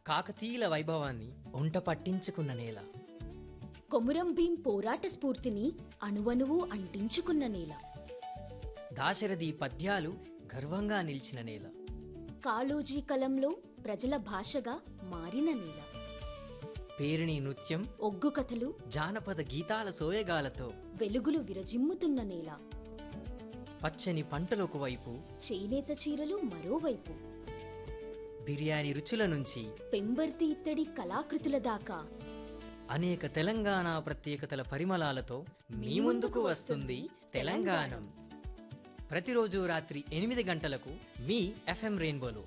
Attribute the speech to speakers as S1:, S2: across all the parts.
S1: కాకతీయుల వైభవాన్ని ఒంట పట్టించుకున్న నేల
S2: కొమురం భీం పోరాట స్ఫూర్తిని అణువణువు అంటించుకున్న నేల
S1: దాశరథి పద్యాలు గర్వంగా నిలిచిన నేల
S2: కాళోజీ కలంలో ప్రజల భాషగా మారిన నేల
S1: పేరిణి నృత్యం
S2: ఒగ్గు కథలు
S1: జానపద గీతాల సోయగాలతో
S2: వెలుగులు విరజిమ్ముతున్న నేల
S1: పచ్చని పంటలకు వైపు
S2: చేనేత చీరలు మరోవైపు
S1: బిర్యానీ రుచుల నుంచి
S2: పెంబర్తి ఇత్తడి కళాకృతుల దాకా
S1: అనేక తెలంగాణ ప్రత్యేకతల పరిమళాలతో మీ ముందుకు వస్తుంది తెలంగాణం ప్రతిరోజు రాత్రి ఎనిమిది గంటలకు మీ ఎఫ్ఎం రెయిన్బోలో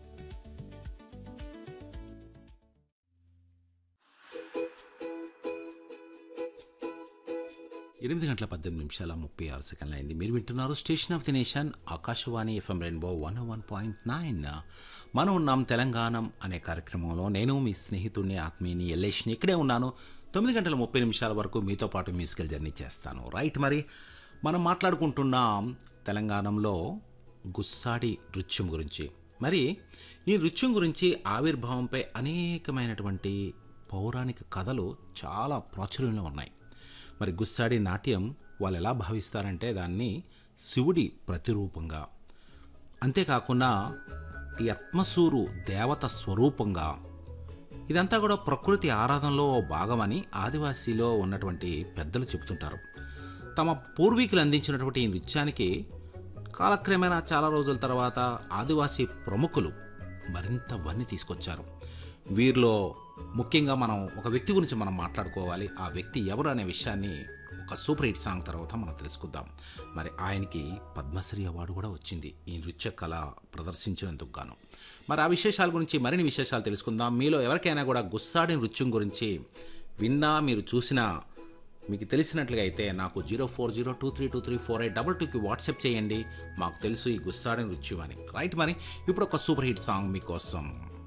S3: ఎనిమిది గంటల పద్దెనిమిది నిమిషాల ముప్పై ఆరు సెకండ్లు అయింది మీరు వింటున్నారు station of the nation Akashvani FM rainbow one one point nine మనం ఉన్నాం తెలంగాణం అనే కార్యక్రమంలో నేను మీ స్నేహితుడిని ఆత్మీయుని ఎల్లేష్ని ఇక్కడే ఉన్నాను తొమ్మిది గంటల ముప్పై నిమిషాల వరకు మీతో పాటు మ్యూజికల్ జర్నీ చేస్తాను రైట్ మరి మనం మాట్లాడుకుంటున్నాం తెలంగాణలో గుస్సాడి నృత్యం గురించి మరి ఈ నృత్యం గురించి ఆవిర్భావంపై అనేకమైనటువంటి పౌరాణిక కథలు చాలా ప్రాచుర్యంలో ఉన్నాయి మరి గుస్సాడి నాట్యం వాళ్ళు ఎలా భావిస్తారంటే దాన్ని శివుడి ప్రతిరూపంగా అంతేకాకుండా ఈ ఆత్మసూరు దేవత స్వరూపంగా ఇదంతా కూడా ప్రకృతి ఆరాధనలో ఓ భాగమని ఆదివాసీలో ఉన్నటువంటి పెద్దలు చెబుతుంటారు తమ పూర్వీకులు అందించినటువంటి ఈ నృత్యానికి కాలక్రమేణా చాలా రోజుల తర్వాత ఆదివాసీ ప్రముఖులు మరింత వన్ని తీసుకొచ్చారు వీరిలో ముఖ్యంగా మనం ఒక వ్యక్తి గురించి మనం మాట్లాడుకోవాలి ఆ వ్యక్తి ఎవరు అనే విషయాన్ని ఒక సూపర్ హిట్ సాంగ్ తర్వాత మనం తెలుసుకుందాం మరి ఆయనకి పద్మశ్రీ అవార్డు కూడా వచ్చింది ఈ నృత్య కళ ప్రదర్శించినందుకు గాను మరి ఆ విశేషాల గురించి మరిన్ని విశేషాలు తెలుసుకుందాం మీలో ఎవరికైనా కూడా గుస్సాడి నృత్యం గురించి విన్నా మీరు చూసినా మీకు తెలిసినట్లుగా అయితే నాకు zero four zero two three two three four eight double టూకి వాట్సాప్ చేయండి మాకు తెలుసు ఈ గుస్సాడి నృత్యం అని రైట్ మరి ఇప్పుడు ఒక సూపర్ హిట్ సాంగ్ మీకోసం